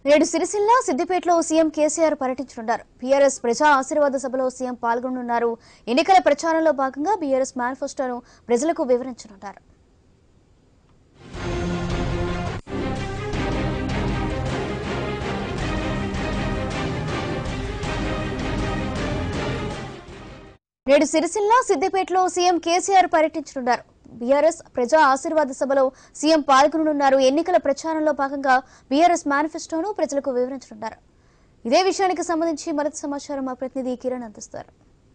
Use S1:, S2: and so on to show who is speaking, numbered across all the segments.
S1: నేడు సిరిసిల్ల సిద్దిపేటలో సీఎం కేసీఆర్ పర్యటించనున్నారు బీఆర్ఎస్ ప్రజా ఆశీర్వాద సభలో సీఎం పాల్గొనున్నారు ఎన్నికల ప్రచారంలో భాగంగా బీఆర్ఎస్ మేనిఫెస్టోను ప్రజలకు వివరించనున్నారు నేడు సిరిసిల్ల సిద్దిపేటలో సీఎం కేసీఆర్ పర్యటించనున్నారు బీఆర్ఎస్ ప్రజా ఆశీర్వాద సభలో సీఎం పాల్గొననున్నారు ఎన్నికల ప్రచారంలో భాగంగా బీఆర్ఎస్ మేనిఫెస్టోను ప్రజలకు వివరించనున్నారు ఇదే విషయానికి సంబంధించి మరింత సమాచారం మా ప్రతినిధి కిరణ్ అందిస్తారు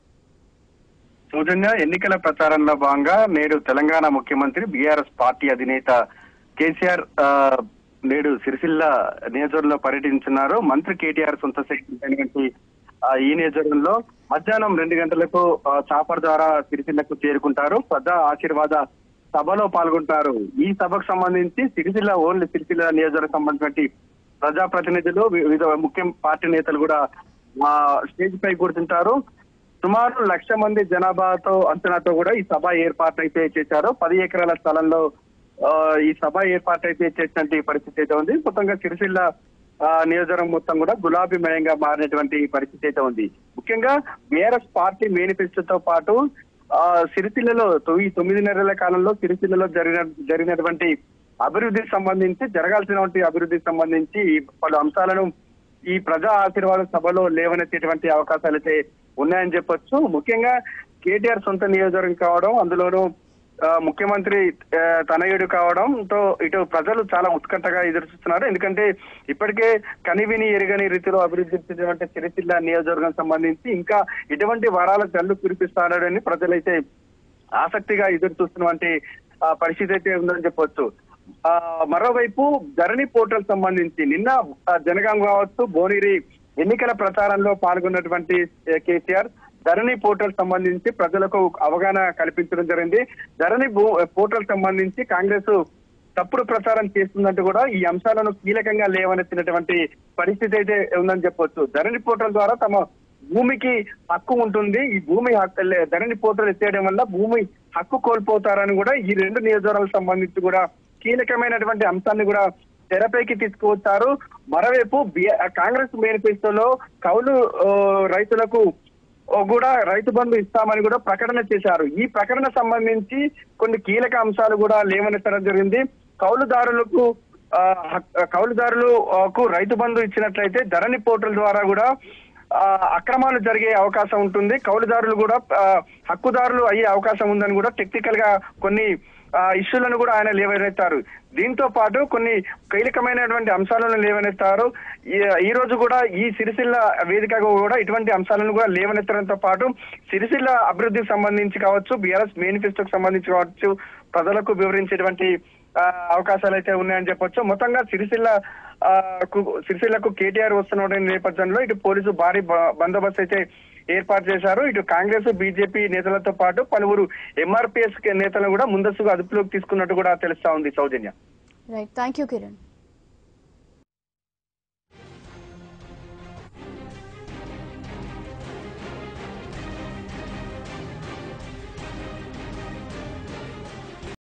S2: సౌజన్య ఎన్నికల ప్రచారంలో భాగంగా నేడు తెలంగాణ ముఖ్యమంత్రి బీఆర్ఎస్ పార్టీ అధినేత కేసీఆర్ ఆ, నేడు సిరిసిల్ల నియోజకవర్గంలో పర్యటించున్నారు మంత్రి కేటీఆర్ సొంత శక్తి అయినటువంటి ఆ, ఈ నియోజకవర్గంలో మధ్యాహ్నం రెండు గంటలకు ఆ, చాపర్ ద్వారా సిరిసిల్లకు చేరుకుంటారు ప్రజా ఆశీర్వాద సభలో పాల్గొంటారు ఈ సభకు సంబంధించి సిరిసిల్ల ఓన్లీ సిరిసిల్ల నియోజకవర్గం సంబంధించినటువంటి ప్రజాప్రతినిధులు వివిధ ముఖ్య పార్టీ నేతలు కూడా ఆ, స్టేజ్ పై కూర్చుంటారు సుమారు లక్ష మంది జనాభాతో అంచనాతో కూడా ఈ సభ ఏర్పాటు అయితే చేశారు పది ఎకరాల స్థలంలో ఆ, ఈ సభ ఏర్పాటు అయితే చేసినటువంటి పరిస్థితి అయితే ఉంది మొత్తంగా సిరిసిల్ల ఆ, నియోజకవర్గం మొత్తం కూడా గులాబీమయంగా మారినటువంటి పరిస్థితి అయితే ఉంది ముఖ్యంగా బీఆర్ఎస్ పార్టీ మేనిఫెస్టోతో పాటు ఆ, సిరిసిల్లలో తొ- ఈ తొమ్మిది నెలల కాలంలో సిరిసిల్లలో జరిగిన జరిగినటువంటి అభివృద్ధికి సంబంధించి జరగాల్సినటువంటి అభివృద్ధికి సంబంధించి పలు అంశాలను ఈ ప్రజా ఆశీర్వాద సభలో లేవనెత్తేటువంటి అవకాశాలు అయితే ఉన్నాయని చెప్పొచ్చు ముఖ్యంగా కేటీఆర్ సొంత నియోజకవర్గం కావడం అందులోనూ ఆ, ముఖ్యమంత్రి ఆ, తనయుడు కావడంతో ఇటు ప్రజలు చాలా ఉత్కంఠగా ఎదురు చూస్తున్నారు ఎందుకంటే ఇప్పటికే కనివిని ఎరగని రీతిలో అభివృద్ధి చెందినటువంటి సిరిసిల్ల నియోజకవర్గం సంబంధించి ఇంకా ఇటువంటి వరాల జల్లు కురిపిస్తాడని ప్రజలైతే ఆసక్తిగా ఎదురు చూస్తున్నటువంటి ఆ, పరిస్థితి అయితే ఉందని చెప్పొచ్చు ఆ మరోవైపు ధరణి పోర్టల్ సంబంధించి నిన్న ఆ, జనగాం కావచ్చు భువనగిరి ఎన్నికల ప్రచారంలో పాల్గొన్నటువంటి ఏ, కేసీఆర్ ధరణి పోర్టల్ సంబంధించి ప్రజలకు అవగాహన కల్పించడం జరిగింది ధరణి భూ- పోర్టల్ సంబంధించి కాంగ్రెస్ తప్పుడు ప్రచారం చేస్తుందంటూ కూడా ఈ అంశాలను కీలకంగా లేవనెత్తినటువంటి పరిస్థితి అయితే ఉందని చెప్పొచ్చు ధరణి పోర్టల్ ద్వారా తమ భూమికి హక్కు ఉంటుంది ఈ భూమి హక్కు లే- ధరణి పోర్టల్ ఎత్తేయడం వల్ల భూమి హక్కు కోల్పోతారని కూడా ఈ రెండు నియోజకవర్గాలకు సంబంధించి కూడా కీలకమైనటువంటి అంశాన్ని కూడా తెరపైకి తీసుకువచ్చారు మరోవైపు బి- కాంగ్రెస్ మేనిఫెస్టోలో కౌలు ఆ, రైతులకు ఓ కూడా రైతు బంధు ఇస్తామని కూడా ప్రకటన చేశారు ఈ ప్రకటన సంబంధించి కొన్ని కీలక అంశాలు కూడా లేవనెత్తడం జరిగింది కౌలుదారులకు ఆ, హక్- కౌలుదారులకు రైతు బంధు ఇచ్చినట్లయితే ధరణి పోర్టల్ ద్వారా కూడా ఆ, అక్రమాలు జరిగే అవకాశం ఉంటుంది కౌలుదారులు కూడా ఆ, హక్కుదారులు అయ్యే అవకాశం ఉందని కూడా టెక్నికల్ గా కొన్ని ఆ, ఇష్యూలను కూడా ఆయన లేవనెత్తారు దీంతో పాటు కొన్ని కీలకమైనటువంటి అంశాలను లేవనెత్తారు ఈ- ఈ రోజు కూడా ఈ సిరిసిల్ల వేదికగా కూడా ఇటువంటి అంశాలను కూడా లేవనెత్తడంతో పాటు సిరిసిల్ల అభివృద్ధికి సంబంధించి కావచ్చు బీఆర్ఎస్ మేనిఫెస్టోకి సంబంధించి కావచ్చు ప్రజలకు వివరించేటువంటి ఆ, అవకాశాలు అయితే ఉన్నాయని చెప్పొచ్చు మొత్తంగా సిరిసిల్ల ఆ, కు- సిరిసిల్లకు కేటీఆర్ వస్తున్న నేపథ్యంలో ఇటు పోలీసు భారీ బ- బందోబస్తు అయితే ఏర్పాటు చేశారు ఇటు కాంగ్రెస్ బీజేపీ నేతలతో పాటు పలువురు ఎంఆర్పీఎస్ నేతలను కూడా ముందస్తుగా అదుపులోకి తీసుకున్నట్టు కూడా తెలుస్తా ఉంది Soujanya
S1: right thank you Kiran